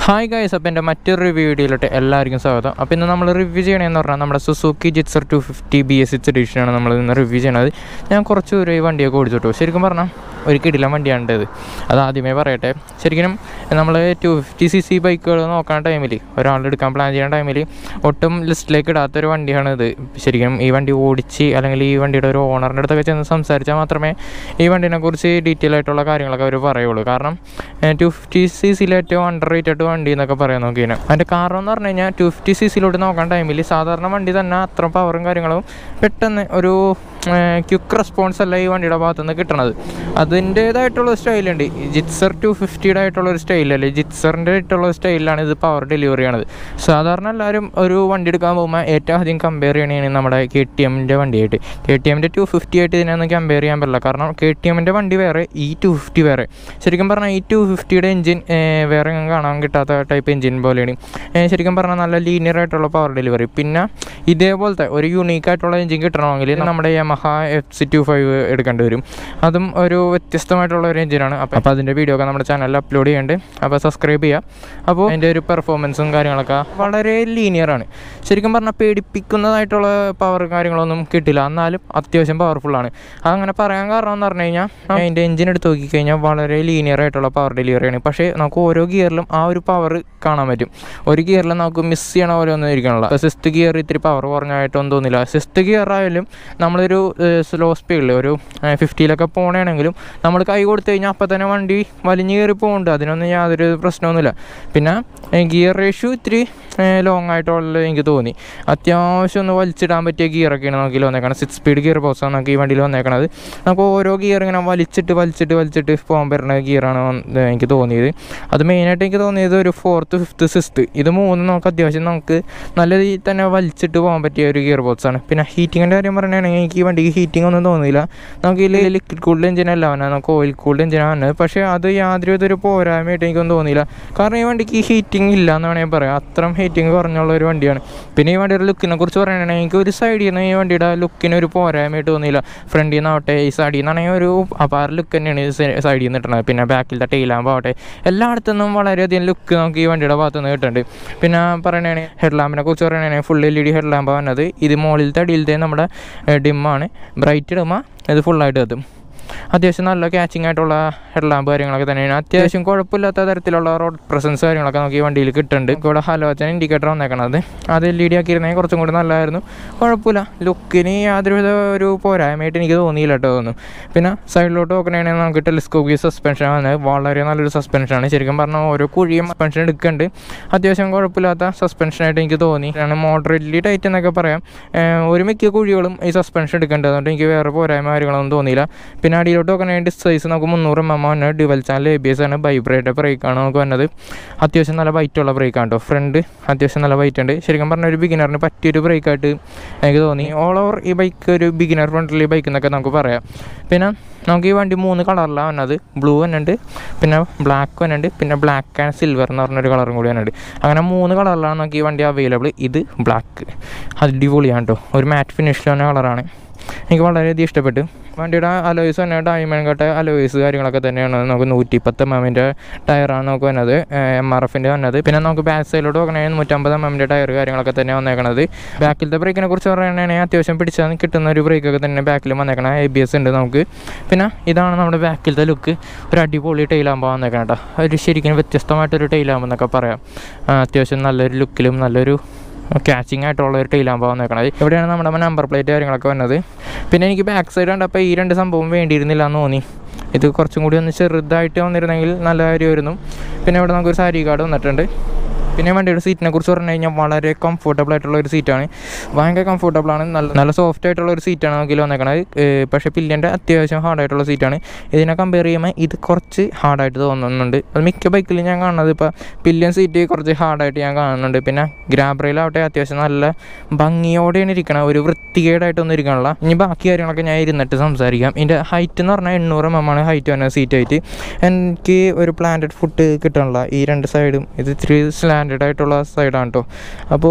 hi guys അപ്പോൾ എൻ്റെ മറ്റൊരു റിവ്യൂ വീഡിയോയിലോട്ട് എല്ലാവർക്കും സ്വാഗതം അപ്പോൾ ഇന്ന് നമ്മൾ റിവ്യൂ ചെയ്യണമെന്ന് പറഞ്ഞാൽ നമ്മുടെ Suzuki Gixxer two fifty B S six എഡിഷനാണ് നമ്മൾ ഇന്ന് റിവ്യൂ ചെയ്യണത് ഞാൻ കുറച്ച് ഒരു ഈ വണ്ടിയൊക്കെ ഓടിച്ചിട്ടു ശരിക്കും പറഞ്ഞാൽ ഒരു കിടിലം വണ്ടിയാണ് ഇത് അത് ആദ്യമേ പറയട്ടെ ശരിക്കും നമ്മൾ ടു ഫിഫ്റ്റി സി സി ബൈക്കുകൾ നോക്കാൻ ടൈമിൽ ഒരാളെടുക്കാൻ പ്ലാൻ ചെയ്യുന്ന ടൈമിൽ ഒട്ടും ലിസ്റ്റിലേക്ക് ഇടാത്തൊരു വണ്ടിയാണ് ഇത് ശരിക്കും ഈ വണ്ടി ഓടിച്ച് അല്ലെങ്കിൽ ഈ വണ്ടിയുടെ ഒരു ഓണറിൻ്റെ അടുത്തൊക്കെ ചെന്ന് സംസാരിച്ചാൽ മാത്രമേ ഈ വണ്ടിനെ കുറിച്ച് ഡീറ്റെയിൽ ആയിട്ടുള്ള കാര്യങ്ങളൊക്കെ അവർ പറയുള്ളൂ കാരണം ടു ഫിഫ്റ്റി സി സിയിലെ ഏറ്റവും അണ്ടർ റേറ്റഡ് വണ്ടി എന്നൊക്കെ പറയാൻ നോക്കിയാണ് അതിൻ്റെ കാരണം എന്ന് പറഞ്ഞു കഴിഞ്ഞാൽ ടു ഫിഫ്റ്റി സി സിയിലോട്ട് നോക്കാൻ ടൈമിൽ സാധാരണ വണ്ടി തന്നെ അത്ര പവറും കാര്യങ്ങളും പെട്ടെന്ന് ഒരു ക്വിക്ക് റെസ്പോൺസ് അല്ല ഈ വണ്ടിയുടെ ഭാഗത്തു നിന്ന് കിട്ടണത് അതിൻ്റേതായിട്ടുള്ള സ്റ്റൈലുണ്ട് ജിറ്റ്സർ ടു ഫിഫ്റ്റിയുടെ ആയിട്ടുള്ള ഒരു സ്റ്റൈലല്ലേ ജിറ്റ്സറിൻ്റെ ആയിട്ടുള്ള സ്റ്റൈലിലാണ് ഇത് പവർ ഡെലിവറി ചെയ്യണത് സാധാരണ എല്ലാവരും ഒരു വണ്ടി എടുക്കാൻ പോകുമ്പോൾ ഏറ്റവും ആദ്യം കമ്പയർ ചെയ്യണതാണ് നമ്മുടെ കെ ടി എമ്മിൻ്റെ വണ്ടിയായിട്ട് കെ ടി എമ്മിൻ്റെ ടു ഫിഫ്റ്റി ആയിട്ട് ഇതിനൊന്നും കമ്പയർ ചെയ്യാൻ പറ്റില്ല കാരണം കെ ടി എമ്മിൻ്റെ വണ്ടി വേറെ ഈ ടു ഫിഫ്റ്റി വേറെ ശരിക്കും പറഞ്ഞാൽ ഈ ടു ഫിഫ്റ്റിയുടെ എഞ്ചിൻ വേറെ എങ്ങും കാണാൻ കിട്ടാത്ത ടൈപ്പ് എഞ്ചിൻ പോലെയാണ് ഏ, ശരിക്കും പറഞ്ഞാൽ നല്ല ലീനിയർ ആയിട്ടുള്ള പവർ ഡെലിവറി പിന്നെ ഇതേപോലത്തെ ഒരു യൂണീക്ക് ആയിട്ടുള്ള എഞ്ചിൻ കിട്ടണമെങ്കിൽ നമ്മുടെ Yamaha F Z two five എടുക്കേണ്ടി വരും അതും ഒരു വ്യത്യസ്തമായിട്ടുള്ള ഒരു എഞ്ചിനാണ് അപ്പോൾ അപ്പോൾ അതിൻ്റെ വീഡിയോ ഒക്കെ നമ്മുടെ ചാനലിൽ അപ്ലോഡ് ചെയ്യുന്നുണ്ട് അപ്പോൾ സബ്സ്ക്രൈബ് ചെയ്യുക അപ്പോൾ അതിൻ്റെ ഒരു പെർഫോമൻസും കാര്യങ്ങളൊക്കെ വളരെ ലീനിയറാണ് ശരിക്കും പറഞ്ഞാൽ പേടിപ്പിക്കുന്നതായിട്ടുള്ള പവർ കാര്യങ്ങളൊന്നും കിട്ടില്ല എന്നാലും അത്യാവശ്യം പവർഫുള്ളാണ് അതങ്ങനെ പറയാൻ കാരണം എന്ന് പറഞ്ഞു കഴിഞ്ഞാൽ അതിൻ്റെ എഞ്ചിൻ എടുത്ത് നോക്കിക്കഴിഞ്ഞാൽ വളരെ ലീനിയർ ആയിട്ടുള്ള പവർ ഡെലിവറിയാണ് പക്ഷേ നമുക്ക് ഓരോ ഗിയറിലും ആ ഒരു പവർ കാണാൻ പറ്റും ഒരു ഗിയറിൽ നമുക്ക് മിസ് ചെയ്യണ പോലെ ഒന്നും ഇരിക്കണില്ല ഇപ്പോൾ സിക്സ്ത് ഗിയർ ഇത്തിരി പവർ കുറഞ്ഞായിട്ടൊന്നും തോന്നില്ല സിക്സ്ത് ഗിയർ ആയാലും നമ്മളൊരു സ്ലോ സ്പീഡിൽ ഒരു ഫിഫ്റ്റിയിലൊക്കെ പോകണമെങ്കിലും നമ്മൾ കൈ കൊടുത്തു കഴിഞ്ഞാൽ അപ്പം തന്നെ വണ്ടി വലിഞ്ഞു കയറി പോകുന്നുണ്ട് അതിനൊന്നും യാതൊരു പ്രശ്നമൊന്നുമില്ല പിന്നെ ഗിയർ റേഷ്യോ ഇത്തിരി ലോങ് ആയിട്ടുള്ള എനിക്ക് തോന്നി അത്യാവശ്യം ഒന്ന് വലിച്ചിടാൻ പറ്റിയ ഗിയറൊക്കെയാണ് നമുക്ക് വന്നേക്കണത് സിക്സ് സ്പീഡ് ഗിയർ ബോക്സാണ് നമുക്ക് ഈ വണ്ടിയിൽ വന്നേക്കണത് നമുക്ക് ഓരോ ഗിയർ ഇങ്ങനെ വലിച്ചിട്ട് വലിച്ചിട്ട് വലിച്ചിട്ട് പോകാൻ പറ്റുന്ന ഗിയറാണ് വന്ന് എനിക്ക് തോന്നിയത് അത് മെയിനായിട്ട് എനിക്ക് തോന്നിയത് ഒരു ഫോർത്ത് ഫിഫ്ത്ത് സിക്സ്ത്ത് ഇത് മൂന്നും നമുക്ക് അത്യാവശ്യം നമുക്ക് നല്ല രീതിയിൽ തന്നെ വലിച്ചിട്ട് പോകാൻ പറ്റിയ ഒരു ഗിയർ ബോക്സാണ് പിന്നെ ഹീറ്റിങ്ങിൻ്റെ കാര്യം പറയുകയാണെങ്കിൽ എനിക്ക് ഈ വണ്ടിക്ക് ഹീറ്റിംഗ് ഒന്നും തോന്നിയില്ല നമുക്ക് ഇതിൽ ലിക്വിഡ് കൂൾഡ് എഞ്ചിൻ അല്ല വന്നത് നമുക്ക് ഓയിൽ കൂൾഡ് എഞ്ചിനാണ് വന്നത് പക്ഷേ അത് യാതൊരു വിധ ഒരു പോരായ്മയായിട്ട് എനിക്കൊന്നും തോന്നിയില്ല കാരണം ഈ വണ്ടിക്ക് ഹീറ്റിംഗ് ഇല്ല എന്ന് വേണമെങ്കിൽ പറയാം അത്രയും ഹീറ്റിംഗ് കുറഞ്ഞുള്ള ഒരു വണ്ടിയാണ് പിന്നെ ഈ വണ്ടിയുടെ ലുക്കിനെ കുറിച്ച് പറയുകയാണെങ്കിൽ എനിക്ക് ഒരു സൈഡിൽ നിന്ന് ഈ വണ്ടിയുടെ ലുക്കിന് ഒരു പോരായ്മയായിട്ട് തോന്നിയില്ല ഫ്രണ്ടിൽ നിന്നാവട്ടെ ഈ സൈഡിൽ നിന്നാണെങ്കിൽ ഒരു അപാര ലുക്ക് തന്നെയാണ് ഈ സൈഡിൽ നിന്ന് കിട്ടുന്നത് പിന്നെ ബാക്കിലത്തെ ടൈലാകുമ്പോൾ എല്ലായിടത്തു നിന്നും വളരെയധികം ലുക്ക് നമുക്ക് ഈ വണ്ടിയുടെ ഭാഗത്ത് നിന്ന് കിട്ടുന്നുണ്ട് പിന്നെ പറയണേ ഹെഡ് ലാമ്പിനെ കുറിച്ച് പറയുകയാണെങ്കിൽ full L E D head lamp വന്നത് ഇത് മുകളിലത്തെ അടിയിലത്തെ നമ്മുടെ ഡിമ്മാണ് ബ്രൈറ്റ് ഇടുമ്പോൾ ഇത് ഫുള്ളായിട്ട് എത്തും അത്യാവശ്യം നല്ല ക്യാച്ചിങ് ആയിട്ടുള്ള ഹെഡ് ലാമ്പ് കാര്യങ്ങളൊക്കെ തന്നെയാണ് അത്യാവശ്യം കുഴപ്പമില്ലാത്ത തരത്തിലുള്ള റോഡ് പ്രസൻസ് കാര്യങ്ങളൊക്കെ നമുക്ക് ഈ വണ്ടിയിൽ കിട്ടുന്നുണ്ട് ഇവിടെ ഹലോച്ചൻ ഇൻഡിക്കേറ്റർ വന്നേക്കണത് അത് എൽ ഇ ഡി ആക്കിയിരുന്നെങ്കിൽ കുറച്ചും കൂടി നല്ലതായിരുന്നു കുഴപ്പമില്ല ലുക്കിന് യാതൊരുവിധ ഒരു പോരായ്മയായിട്ട് എനിക്ക് തോന്നിയില്ല കേട്ടോ തോന്നുന്നു പിന്നെ സൈഡിലോട്ട് നോക്കണമെങ്കിൽ നമുക്ക് ടെലിസ്കോപ്പി സസ്പെൻഷൻ വന്നത് വളരെ നല്ലൊരു സസ്പെൻഷനാണ് ശരിക്കും പറഞ്ഞാൽ ഓരോ കുഴിയും സസ്പെൻഷൻ എടുക്കുന്നുണ്ട് അത്യാവശ്യം കുഴപ്പമില്ലാത്ത സസ്പെൻഷനായിട്ട് എനിക്ക് തോന്നി കാരണം മോഡറേറ്റ്ലി ടൈറ്റ് എന്നൊക്കെ പറയാം ഏഹ് ഒരു മിക്ക കുഴികളും ഈ സസ്പെൻഷൻ എടുക്കേണ്ടത് അതുകൊണ്ട് എനിക്ക് വേറെ പോരായ്മ കാര്യങ്ങളൊന്നും തോന്നിയില്ല പിന്നെ അടിയിലോട്ട് നോക്കണമെങ്കിൽ സൈസ് നമുക്ക് മുന്നൂറ് എം എം ആണ് dual channel A B S ആണ് വൈബ്രേറ്റ് ബ്രേക്കാണ് നമുക്ക് വന്നത് അത്യാവശ്യം നല്ല വൈറ്റുള്ള ബ്രേക്കാണ് കേട്ടോ ഫ്രണ്ട് അത്യാവശ്യം നല്ല വൈറ്റ് ഉണ്ട് ശരിക്കും പറഞ്ഞാൽ ഒരു ബിഗിനറിന് പറ്റിയൊരു ബ്രേക്കായിട്ട് എനിക്ക് തോന്നി ഓൾ ഓവർ ഈ ബൈക്ക് ഒരു ബിഗിനർ ഫ്രണ്ട്ലി ബൈക്ക് എന്നൊക്കെ നമുക്ക് പറയാം പിന്നെ നമുക്ക് ഈ വണ്ടി മൂന്ന് കളറിലാണ് വന്നത് ബ്ലൂ വന്നുണ്ട് പിന്നെ ബ്ലാക്ക് വന്നുണ്ട് പിന്നെ ബ്ലാക്ക് ആൻഡ് സിൽവർ എന്ന് പറഞ്ഞൊരു കളറും കൂടി വന്നുണ്ട് അങ്ങനെ മൂന്ന് കളറിലാണ് നമുക്ക് ഈ വണ്ടി അവൈലബിൾ ഇത് ബ്ലാക്ക് അടിപൊളിയാണ് കേട്ടോ ഒരു മാറ്റ് ഫിനിഷിൽ വന്ന കളറാണ് എനിക്ക് വളരെയധികം ഇഷ്ടപ്പെട്ടു വണ്ടിയുടെ അലോയ്സ് തന്നെ ഡയമണ്ട് കട്ട അലോയ്സ് കാര്യങ്ങളൊക്കെ തന്നെയാണ് നമുക്ക് നൂറ്റി പത്ത് എം എമ്മിൻ്റെ ടയറാണ് നമുക്ക് വന്നത് എം ആർ എഫിൻ്റെ വന്നത് പിന്നെ നമുക്ക് ബാക്ക് സൈഡിലോട്ട് നോക്കണമെങ്കിൽ നൂറ്റമ്പത് എം എമ്മിൻ്റെ ടയർ കാര്യങ്ങളൊക്കെ തന്നെ വന്നേക്കണത് ബാക്കിലത്തെ ബ്രേക്കിനെ കുറിച്ച് പറയുകയാണെങ്കിൽ അത്യാവശ്യം പിടിച്ചാൽ കിട്ടുന്ന ഒരു ബ്രേക്കൊക്കെ തന്നെ ബാക്കിൽ വന്നേക്കണം എ ബി എസ് ഉണ്ട് നമുക്ക് പിന്നെ ഇതാണ് നമ്മുടെ ബാക്കിലത്തെ ലുക്ക് ഒരു അടിപൊളി ടൈലാകുമ്പോൾ വന്നേക്കണം കേട്ടോ ഒരു ശരിക്കും വ്യത്യസ്തമായിട്ടൊരു ടൈലാകുമ്പോൾ എന്നൊക്കെ പറയാം ആ, അത്യാവശ്യം നല്ലൊരു ലുക്കിലും നല്ലൊരു ക്യാച്ചിങ് ആയിട്ടുള്ള ഒരു ടൈലാകുമ്പോൾ വന്നേക്കണത് ഇവിടെയാണ് നമ്മുടെ നമ്പർ പ്ലേറ്റ് കാര്യങ്ങളൊക്കെ വന്നത് പിന്നെ എനിക്ക് ബാക്ക് സൈഡ് കണ്ടപ്പോൾ ഈ രണ്ട് സംഭവം വേണ്ടിയിരുന്നില്ല എന്ന് തോന്നി ഇത് കുറച്ചും കൂടി ഒന്ന് ചെറുതായിട്ട് വന്നിരുന്നെങ്കിൽ നല്ല കാര്യമായിരുന്നു പിന്നെ ഇവിടെ നമുക്കൊരു സാരി കാർഡ് വന്നിട്ടുണ്ട് പിന്നെ വണ്ടിയുടെ സീറ്റിനെ കുറിച്ച് പറഞ്ഞു കഴിഞ്ഞാൽ വളരെ കംഫർട്ടബിൾ ആയിട്ടുള്ള ഒരു സീറ്റാണ് ഭയങ്കര കംഫർട്ടബിൾ ആണ് നല്ല നല്ല സോഫ്റ്റ് ആയിട്ടുള്ള ഒരു സീറ്റാണ് നമുക്ക് വന്നേക്കണത് ഏഹ് പക്ഷേ പില്ലിൻ്റെ അത്യാവശ്യം ഹാർഡായിട്ടുള്ള സീറ്റാണ് ഇതിനെ കമ്പയർ ചെയ്യുമ്പോൾ ഇത് കുറച്ച് ഹാർഡായിട്ട് തോന്നുന്നുണ്ട് അത് മിക്ക ബൈക്കിലും ഞാൻ കാണുന്നത് ഇപ്പോൾ പില്ലിയൻ സീറ്റ് കുറച്ച് ഹാർഡായിട്ട് ഞാൻ കാണുന്നുണ്ട് പിന്നെ ഗ്രാബ് റെയിലാവട്ടെ അത്യാവശ്യം നല്ല ഭംഗിയോടെയാണ് ഇരിക്കണം ഒരു വൃത്തികേടായിട്ടൊന്നും ഇരിക്കണില്ല ഇനി ബാക്കി കാര്യങ്ങളൊക്കെ ഞാൻ ഇരുന്നിട്ട് സംസാരിക്കാം ഇതിൻ്റെ ഹൈറ്റ് എന്ന് പറഞ്ഞാൽ എണ്ണൂറ് എം ആണ് ഹൈറ്റ് വരുന്ന സീറ്റ് ആയിട്ട് എനിക്ക് ഒരു പ്ലാന്റഡ് ഫുഡ് കിട്ടണില്ല ഈ രണ്ട് സൈഡും ഇത് ഇത്തിരി സ്ലാൻഡഡ് ആയിട്ടുള്ള സൈഡാണ് കേട്ടോ അപ്പോൾ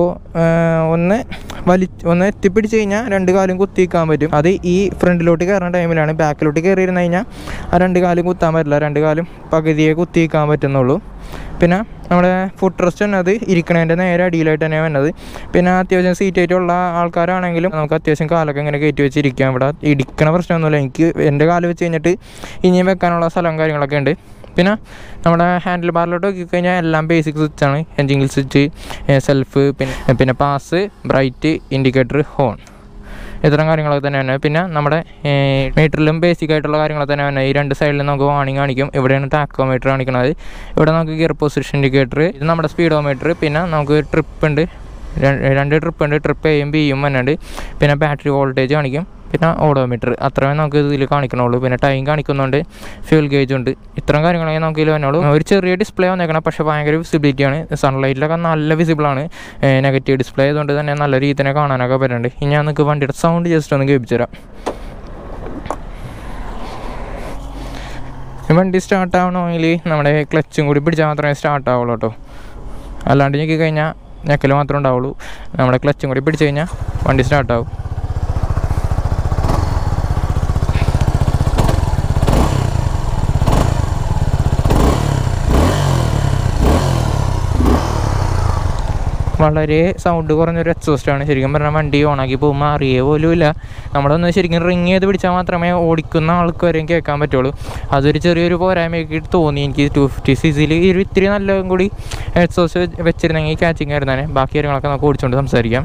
ഒന്ന് വലി ഒന്ന് എത്തിപ്പിടിച്ച് കഴിഞ്ഞാൽ രണ്ട് കാലും കുത്തിക്കാൻ പറ്റും അത് ഈ ഫ്രണ്ടിലോട്ട് കയറുന്ന ടൈമിലാണ് ബാക്കിലോട്ട് കയറിയിരുന്ന് കഴിഞ്ഞാൽ ആ രണ്ട് കാലും കുത്താൻ പറ്റില്ല രണ്ട് കാലും പകുതിയെ കുത്തിക്കാൻ പറ്റുന്നുള്ളൂ പിന്നെ നമ്മുടെ ഫുഡ് റെസ്റ്റ് വന്നത് ഇരിക്കണതിൻ്റെ നേരെ അടിയിലായിട്ട് തന്നെയാണ് വരുന്നത് പിന്നെ അത്യാവശ്യം സീറ്റ് ആയിട്ടുള്ള ആൾക്കാരാണെങ്കിലും നമുക്ക് അത്യാവശ്യം കാലൊക്കെ ഇങ്ങനെ കയറ്റി വെച്ചിരിക്കാം ഇവിടെ ഇടിക്കണ പ്രശ്നമൊന്നുമില്ല എനിക്ക് എൻ്റെ കാല് വെച്ച് കഴിഞ്ഞിട്ട് ഇനിയും വെക്കാനുള്ള സ്ഥലവും കാര്യങ്ങളൊക്കെ ഉണ്ട് പിന്നെ നമ്മുടെ ഹാൻഡിൽ ബാറിലോട്ട് നോക്കിക്കഴിഞ്ഞാൽ എല്ലാം ബേസിക് സ്വിച്ചാണ് എൻജിൻ സ്വിച്ച് സെൽഫ് പിന്നെ പിന്നെ പാസ് ബ്രൈറ്റ് ഇൻഡിക്കേറ്റർ ഹോൺ ഇത്തരം കാര്യങ്ങളൊക്കെ തന്നെ തന്നെ പിന്നെ നമ്മുടെ മീറ്ററിലും ബേസിക് ആയിട്ടുള്ള കാര്യങ്ങളൊക്കെ തന്നെ തന്നെ ഈ രണ്ട് സൈഡിലും നമുക്ക് വാണിംഗ് കാണിക്കും ഇവിടെയാണ് ടാക്കോമീറ്റർ കാണിക്കുന്നത് ഇവിടെ നമുക്ക് ഗിയർ പൊസിഷൻ ഇൻഡിക്കേറ്റർ ഇത് നമ്മുടെ സ്പീഡോമീറ്റർ പിന്നെ നമുക്ക് ട്രിപ്പ് ഉണ്ട് ര- രണ്ട് ട്രിപ്പ് ഉണ്ട് ട്രിപ്പ് എയും ബിയും വന്നുണ്ട് പിന്നെ ബാറ്ററി വോൾട്ടേജ് കാണിക്കും പിന്നെ ഓഡോമീറ്റർ അത്രമേ നമുക്ക് ഇതിൽ കാണിക്കണുള്ളൂ പിന്നെ ടൈം കാണിക്കുന്നുണ്ട് ഫ്യൂൽ ഗേജ് ഉണ്ട് ഇത്തരം കാര്യങ്ങളൊക്കെ നമുക്ക് ഇതിൽ വന്നുള്ളൂ ഒരു ചെറിയ ഡിസ്പ്ലേ വന്നേക്കണം പക്ഷേ ഭയങ്കര വിസിബിലിറ്റിയാണ് സൺലൈറ്റിലൊക്കെ നല്ല വിസിബിളാണ് നെഗറ്റീവ് ഡിസ്പ്ലേ ആയതുകൊണ്ട് തന്നെ നല്ല രീതിയിൽ തന്നെ കാണാനൊക്കെ പറ്റുന്നുണ്ട് ഇനി ഞാൻ നിങ്ങൾക്ക് വണ്ടിയുടെ സൗണ്ട് ജസ്റ്റ് ഒന്ന് കേൾപ്പിച്ചു തരാം ഈ വണ്ടി സ്റ്റാർട്ട് ആവണമെങ്കിൽ നമ്മുടെ ക്ലച്ചും കൂടി പിടിച്ചാൽ മാത്രമേ സ്റ്റാർട്ട് ആവുള്ളൂ കേട്ടോ അല്ലാണ്ട് ഞെക്കി കഴിഞ്ഞാൽ ഞെക്കൽ മാത്രമേ ഉണ്ടാവുള്ളൂ നമ്മുടെ ക്ലച്ചും കൂടി പിടിച്ച് കഴിഞ്ഞാൽ വണ്ടി സ്റ്റാർട്ട് ആവും വളരെ സൗണ്ട് കുറഞ്ഞൊരു എക്സോസ്റ്റാണ് ശരിക്കും പറഞ്ഞാൽ വണ്ടി ഓണാക്കി പോകുമ്പോൾ അറിയേ പോലും ഇല്ല നമ്മളൊന്ന് ശരിക്കും റിങ് ചെയ്ത് പിടിച്ചാൽ മാത്രമേ ഓടിക്കുന്ന ആൾക്ക് വരെയും കേൾക്കാൻ പറ്റുള്ളൂ അതൊരു ചെറിയൊരു പോരായ്മയൊക്കെ തോന്നി എനിക്ക് ടു ഫിഫ്റ്റി സി സിയിൽ ഈ ഒരു ഇത്തിരി നല്ലതും കൂടി എക്സോസ് വെച്ചിരുന്നെങ്കിൽ ക്യാച്ചിങ് ആയിരുന്നേ ബാക്കി കാര്യങ്ങളൊക്കെ നമുക്ക് ഓടിച്ചുകൊണ്ട് സംസാരിക്കാം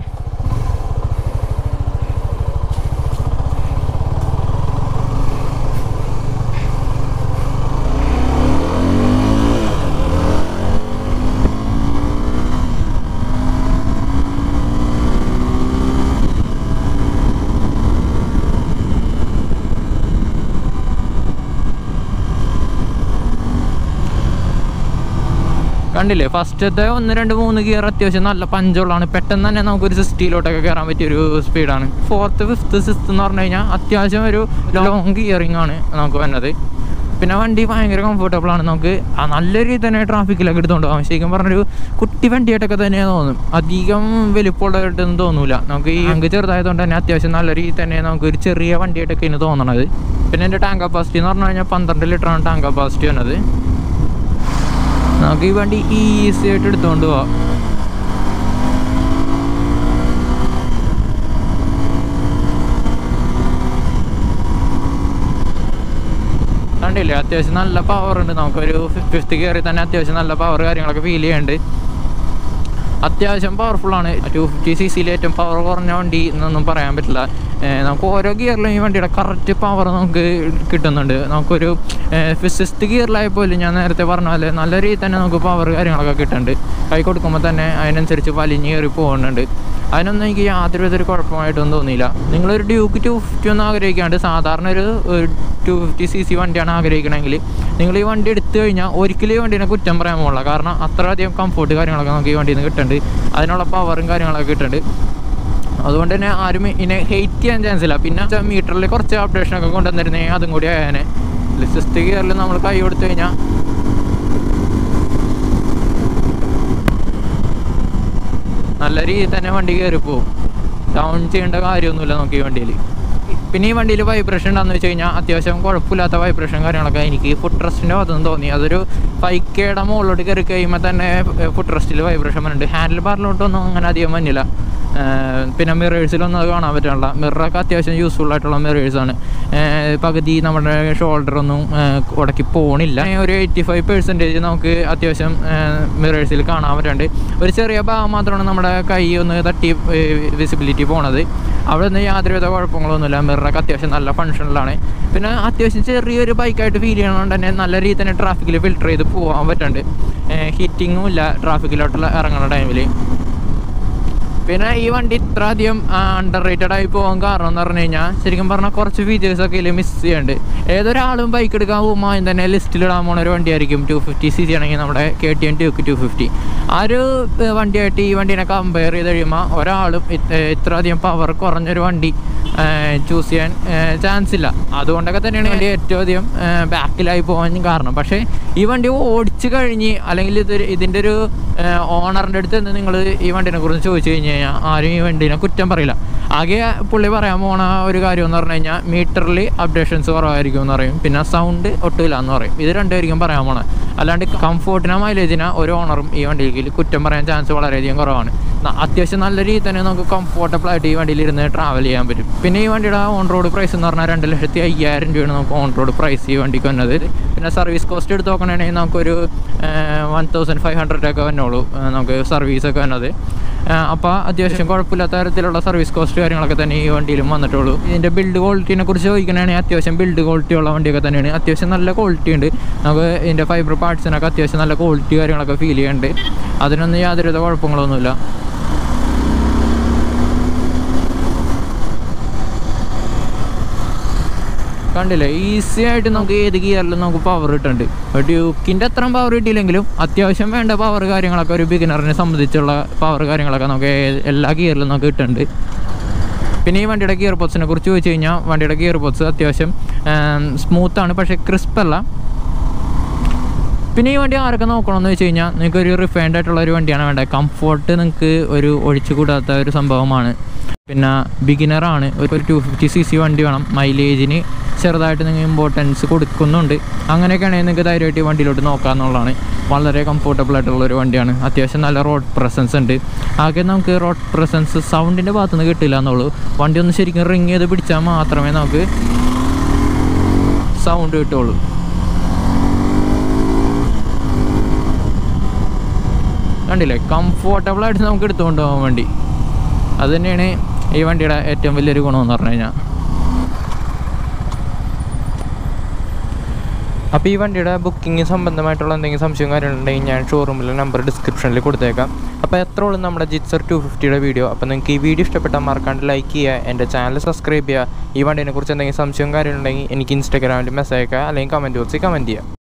കണ്ടില്ലേ ഫസ്റ്റത്തെ ഒന്ന് രണ്ട് മൂന്ന് ഗിയർ അത്യാവശ്യം നല്ല പഞ്ചുള്ളതാണ് പെട്ടെന്ന് തന്നെ നമുക്കൊരു സിക്സ്റ്റിയിലോട്ടൊക്കെ കയറാൻ പറ്റിയ ഒരു സ്പീഡാണ് ഫോർത്ത് ഫിഫ്ത്ത് സിക്സ്ത് എന്ന് പറഞ്ഞു കഴിഞ്ഞാൽ അത്യാവശ്യം ഒരു ലോങ് ഗിയറിംഗ് ആണ് നമുക്ക് വരുന്നത് പിന്നെ വണ്ടി ഭയങ്കര കംഫർട്ടബിൾ ആണ് നമുക്ക് ആ നല്ല രീതിയിൽ തന്നെ ട്രാഫിക്കിലൊക്കെ എടുത്തുകൊണ്ട് പോകാം ശരിക്കും പറഞ്ഞൊരു കുട്ടി വണ്ടിയായിട്ടൊക്കെ തന്നെ തോന്നും അധികം വലിപ്പമുള്ളതായിട്ടൊന്നും തോന്നൂല നമുക്ക് ഈ അങ്ക് ചെറുതായതുകൊണ്ട് തന്നെ അത്യാവശ്യം നല്ല രീതിയിൽ തന്നെ നമുക്ക് ഒരു ചെറിയ വണ്ടിയായിട്ടൊക്കെ ഇനി തോന്നണത് പിന്നെ എൻ്റെ ടാങ്ക് കപ്പാസിറ്റി എന്ന് പറഞ്ഞു കഴിഞ്ഞാൽ പന്ത്രണ്ട് ലിറ്ററാണ് ടാങ്ക് കപ്പാസിറ്റി വന്നത് നമുക്ക് ഈ വണ്ടി ഈസി ആയിട്ട് എടുത്തുകൊണ്ട് പോവാം കണ്ടില്ലേ അത്യാവശ്യം നല്ല പവർ ഉണ്ട് നമുക്കൊരു ഫിഫ്ത്ത് കയറി തന്നെ അത്യാവശ്യം നല്ല പവർ കാര്യങ്ങളൊക്കെ ഫീൽ ചെയ്യുന്നുണ്ട് അത്യാവശ്യം പവർഫുൾ ആണ് ടു ഫിഫ്റ്റി സി സിയിൽ ഏറ്റവും പവർ കുറഞ്ഞ വണ്ടി എന്നൊന്നും പറയാൻ പറ്റില്ല ഏർ നമുക്ക് ഓരോ ഗിയറിലും ഈ വണ്ടിയുടെ കറക്റ്റ് പവർ നമുക്ക് കിട്ടുന്നുണ്ട് നമുക്കൊരു ഫിസിസ്റ്റ് ഗിയറിലായ പോലും ഞാൻ നേരത്തെ പറഞ്ഞ പോലെ നല്ല രീതിയിൽ തന്നെ നമുക്ക് പവർ കാര്യങ്ങളൊക്കെ കിട്ടുന്നുണ്ട് കൈ കൊടുക്കുമ്പോൾ തന്നെ അതിനനുസരിച്ച് വലിഞ്ഞ് കയറി പോകുന്നുണ്ട് അതിനൊന്നും എനിക്ക് യാതൊരു വിധ ഒരു കുഴപ്പമായിട്ടൊന്നും തോന്നിയില്ല നിങ്ങളൊരു ഡ്യൂക്ക് ടു ഫിഫ്റ്റി ഒന്നും ആഗ്രഹിക്കാണ്ട് സാധാരണ ഒരു ടു ഫിഫ്റ്റി സി സി വണ്ടിയാണ് ആഗ്രഹിക്കണമെങ്കിൽ നിങ്ങൾ ഈ വണ്ടി എടുത്തു കഴിഞ്ഞാൽ ഒരിക്കലും ഈ വണ്ടീനെ കുറ്റം പറയാൻ പോകില്ല കാരണം അത്രയധികം കംഫർട്ട് കാര്യങ്ങളൊക്കെ നമുക്ക് ഈ വണ്ടിയിൽ നിന്ന് കിട്ടുന്നുണ്ട് അതിനുള്ള പവറും കാര്യങ്ങളൊക്കെ കിട്ടുന്നുണ്ട് അതുകൊണ്ട് തന്നെ ആരും ഇതിനെ ഹെയ്റ്റ് ചെയ്യാൻ ചാൻസ് ഇല്ല പിന്നെ മീറ്ററിൽ കുറച്ച് അപ്ഡേഷനൊക്കെ കൊണ്ടുവന്നിരുന്നെങ്കിൽ അതും കൂടി ആയാനെ സിക്സ്ത് ഗിയറിൽ നമ്മൾ കൈ കൊടുത്തു കഴിഞ്ഞാൽ നല്ല രീതിയിൽ തന്നെ വണ്ടി കയറി പോകും ഡൗൺ ചെയ്യേണ്ട കാര്യമൊന്നുമില്ല നമുക്ക് ഈ വണ്ടിയിൽ പിന്നെ ഈ വണ്ടിയിൽ വൈബ്രേഷൻ ഉണ്ടാന്ന് വെച്ച് കഴിഞ്ഞാൽ അത്യാവശ്യം കുഴപ്പമില്ലാത്ത വൈബ്രേഷൻ കാര്യങ്ങളൊക്കെ എനിക്ക് ഫുഡ് ട്രസ്റ്റിൻ്റെ ഭാഗത്തുനിന്ന് തോന്നി അതൊരു ഫൈവ് കെയുടെ മുകളിലോട്ട് കയറി കഴിയുമ്പോൾ തന്നെ ഫുഡ് ട്രസ്റ്റിൽ വൈബ്രേഷൻ വരുന്നുണ്ട് ഹാൻഡിൽ ബാറിലോട്ടൊന്നും അങ്ങനെ അധികം വന്നില്ല ഏർ പിന്നെ മിറേഴ്സിലൊന്നും അത് കാണാൻ പറ്റില്ല മിററൊക്കെ അത്യാവശ്യം യൂസ്ഫുൾ ആയിട്ടുള്ള മിറേഴ്സാണ് പകുതി നമ്മുടെ ഷോൾഡറൊന്നും ഉടക്കി പോണില്ല ഏർ ഒരു എയ്റ്റി ഫൈവ് പെർസെൻറ്റേജ് നമുക്ക് അത്യാവശ്യം മിറേഴ്സിൽ കാണാൻ പറ്റുന്നുണ്ട് ഒരു ചെറിയ ഭാഗം മാത്രമാണ് നമ്മുടെ കൈ ഒന്ന് തട്ടി വിസിബിലിറ്റി പോണത് അവിടെ നിന്ന് യാതൊരുവിധ കുഴപ്പങ്ങളൊന്നുമില്ല മിററൊക്കെ അത്യാവശ്യം നല്ല ഫങ്ഷനിലാണ് പിന്നെ അത്യാവശ്യം ചെറിയൊരു ബൈക്കായിട്ട് ഫീൽ ചെയ്യണതുകൊണ്ട് തന്നെ നല്ല രീതിയിൽ തന്നെ ട്രാഫിക്കിൽ ഫിൽട്ടർ ചെയ്ത് പോകാൻ പറ്റുന്നുണ്ട് ഹീറ്റിങ്ങും ഇല്ല ട്രാഫിക്കിലോട്ടുള്ള ഇറങ്ങുന്ന ടൈമിൽ പിന്നെ ഈ വണ്ടി ഇത്ര അധികം അണ്ടർ റേറ്റഡ് ആയി പോകാൻ കാരണം എന്ന് പറഞ്ഞു കഴിഞ്ഞാൽ ശരിക്കും പറഞ്ഞാൽ കുറച്ച് ഫീച്ചേഴ്സ് ഒക്കെ ഇതിൽ മിസ് ചെയ്യുന്നുണ്ട് ഏതൊരാളും ബൈക്ക് എടുക്കാൻ പോകുമ്പോൾ ആദ്യം തന്നെ ലിസ്റ്റിൽ ഇടാൻ പോണ ഒരു വണ്ടിയായിരിക്കും ടു ഫിഫ്റ്റി സി സി ആണെങ്കിൽ നമ്മുടെ K T N Duke two fifty ആ ഒരു ഏർ വണ്ടിയായിട്ട് ഈ വണ്ടീനെ കമ്പയർ ചെയ്ത് കഴിയുമ്പോൾ ഒരാളും ഇത് ഇത്ര അധികം പവർ കുറഞ്ഞൊരു വണ്ടി ചൂസ് ചെയ്യാൻ ചാൻസ് ഇല്ല അതുകൊണ്ടൊക്കെ തന്നെയാണ് വണ്ടി ഏറ്റവും അധികം ബാക്കിലായി പോകാൻ കാരണം പക്ഷേ ഈ വണ്ടി ഓടിച്ചു കഴിഞ്ഞ് അല്ലെങ്കിൽ ഇതൊരു ഇതിൻ്റെ ഒരു ഓണറിൻ്റെ അടുത്ത് നിന്ന് നിങ്ങൾ ഈ വണ്ടിനെ കുറിച്ച് ചോദിച്ചു കഴിഞ്ഞ് കഴിഞ്ഞാൽ ആരും ഈ വണ്ടീനെ കുറ്റം പറയില്ല ആകെ പുള്ളി പറയാൻ പോണ ഒരു കാര്യം എന്ന് പറഞ്ഞു കഴിഞ്ഞാൽ മീറ്ററിൽ അപ്ഡേഷൻസ് കുറവായിരിക്കും എന്ന് പറയും പിന്നെ സൗണ്ട് ഒട്ടുമില്ല എന്ന് പറയും ഇത് രണ്ടുമായിരിക്കും പറയാൻ പോണത് അല്ലാണ്ട് കംഫോർട്ടിനോ മൈലേജിനോ ഒരു ഓണറും ഈ വണ്ടിയിൽ കുറ്റം പറയാൻ ചാൻസ് വളരെയധികം കുറവാണ് ന- അത്യാവശ്യം നല്ല രീതിയിൽ തന്നെ നമുക്ക് കംഫോർട്ടബിൾ ആയിട്ട് ഈ വണ്ടിയിൽ ഇരുന്ന് ട്രാവൽ ചെയ്യാൻ പറ്റും പിന്നെ ഈ വണ്ടിയുടെ ഓൺ റോഡ് പ്രൈസ് എന്ന് പറഞ്ഞാൽ രണ്ട് ലക്ഷത്തി അയ്യായിരം രൂപയാണ് നമുക്ക് ഓൺ റോഡ് പ്രൈസ് ഈ വണ്ടിക്ക് വന്നത് പിന്നെ സർവീസ് കോസ്റ്റ് എടുത്ത് നോക്കണമെങ്കിൽ നമുക്കൊരു വൺ തൗസൻഡ് ഫൈവ് ഹൺഡ്രഡ് ഒക്കെ വന്നോളൂ ആ, നമുക്ക് സർവീസ് ഒക്കെ വന്നത് അപ്പോൾ അത്യാവശ്യം കുഴപ്പമില്ലാത്ത തരത്തിലുള്ള സർവീസ് കോസ്റ്റ് കാര്യങ്ങളൊക്കെ തന്നെ ഈ വണ്ടിയിലും വന്നിട്ടുള്ളൂ ഇതിൻ്റെ ബിൽഡ് ക്വാളിറ്റിനെ കുറിച്ച് ചോദിക്കണമെങ്കിൽ അത്യാവശ്യം ബിൽഡ് ക്വാളിറ്റി ഉള്ള വണ്ടിയൊക്കെ തന്നെയാണ് അത്യാവശ്യം നല്ല ക്വാളിറ്റി ഉണ്ട് നമുക്ക് ഇതിൻ്റെ ഫൈബർ പാർട്സിനൊക്കെ അത്യാവശ്യം നല്ല ക്വാളിറ്റി കാര്യങ്ങളൊക്കെ ഫീൽ ചെയ്യുന്നുണ്ട് അതിനൊന്നും യാതൊരുവിധ കുഴപ്പങ്ങളൊന്നുമില്ല കണ്ടില്ലേ ഈസി ആയിട്ട് നമുക്ക് ഏത് ഗിയറിലും നമുക്ക് പവർ കിട്ടുന്നുണ്ട് ഡ്യൂക്കിൻ്റെ അത്രയും പവർ കിട്ടിയില്ലെങ്കിലും അത്യാവശ്യം വേണ്ട പവർ കാര്യങ്ങളൊക്കെ ഒരു ബിഗിനറിനെ സംബന്ധിച്ചുള്ള പവർ കാര്യങ്ങളൊക്കെ നമുക്ക് ഏ- എല്ലാ ഗിയറിലും നമുക്ക് കിട്ടുന്നുണ്ട് പിന്നെ ഈ വണ്ടിയുടെ ഗിയർ ബോക്സിനെ കുറിച്ച് ചോദിച്ചു കഴിഞ്ഞാൽ വണ്ടിയുടെ ഗിയർ ബോക്സ് അത്യാവശ്യം സ്മൂത്താണ് പക്ഷേ ക്രിസ്പ് അല്ല പിന്നെ ഈ വണ്ടി ആരൊക്കെ നോക്കണമെന്ന് വെച്ച് കഴിഞ്ഞാൽ നിങ്ങൾക്ക് ഒരു റിഫൈൻഡ് ആയിട്ടുള്ള ഒരു വണ്ടിയാണ് വേണ്ടത് കംഫോർട്ട് നിങ്ങൾക്ക് ഒരു ഒഴിച്ചുകൂടാത്ത ഒരു സംഭവമാണ് പിന്നെ ബിഗിനറാണ് ഒരു ടു ഫിഫ്റ്റി സി സി വണ്ടി വേണം മൈലേജിന് ചെറുതായിട്ട് നിങ്ങൾ ഇമ്പോർട്ടൻസ് കൊടുക്കുന്നുണ്ട് അങ്ങനെയൊക്കെയാണെങ്കിൽ നിങ്ങൾക്ക് ധൈര്യമായിട്ട് ഈ വണ്ടിയിലോട്ട് നോക്കാമെന്നുള്ളതാണ് വളരെ കംഫോർട്ടബിൾ ആയിട്ടുള്ള ഒരു വണ്ടിയാണ് അത്യാവശ്യം നല്ല റോഡ് പ്രസൻസ് ഉണ്ട് ആകെ നമുക്ക് റോഡ് പ്രസൻസ് സൗണ്ടിൻ്റെ ഭാഗത്തുനിന്ന് കിട്ടില്ല എന്നുള്ളൂ വണ്ടി ഒന്ന് ശരിക്കും റിങ് ചെയ്ത് പിടിച്ചാൽ മാത്രമേ നമുക്ക് സൗണ്ട് കിട്ടുള്ളൂ കണ്ടില്ലേ കംഫോർട്ടബിൾ ആയിട്ട് നമുക്ക് എടുത്തുകൊണ്ട് പോകാൻ വേണ്ടി അത് തന്നെയാണ് ഈ വണ്ടിയുടെ ഏറ്റവും വലിയൊരു ഗുണമെന്ന് പറഞ്ഞു കഴിഞ്ഞാൽ അപ്പോൾ ഈ വണ്ടിയുടെ ബുക്കിംഗ് സംബന്ധമായിട്ടുള്ള എന്തെങ്കിലും സംശയം കാര്യങ്ങളുണ്ടെങ്കിൽ ഞാൻ ഷോറൂമിലെ നമ്പർ ഡിസ്ക്രിപ്ഷനിൽ കൊടുത്തേക്കാം അപ്പോൾ എത്ര ഉള്ളൂ നമ്മുടെ ജിറ്റ്സർ ടു ഫിഫ്റ്റിയുടെ വീഡിയോ അപ്പോൾ നിങ്ങൾക്ക് ഈ വീഡിയോ ഇഷ്ടപ്പെട്ടാൽ മറക്കാണ്ട് ലൈക്ക് ചെയ്യുക എൻ്റെ ചാനൽ സബ്സ്ക്രൈബ് ചെയ്യുക ഈ വണ്ടിനെ കുറിച്ച് എന്തെങ്കിലും സംശയം കാര്യങ്ങളുണ്ടെങ്കിൽ എനിക്ക് ഇൻസ്റ്റാഗ്രാമിൽ മെസ്സേജ് അയക്കുക അല്ലെങ്കിൽ കമൻറ്റ് ബോക്സിൽ കമൻറ്റ് ചെയ്യുക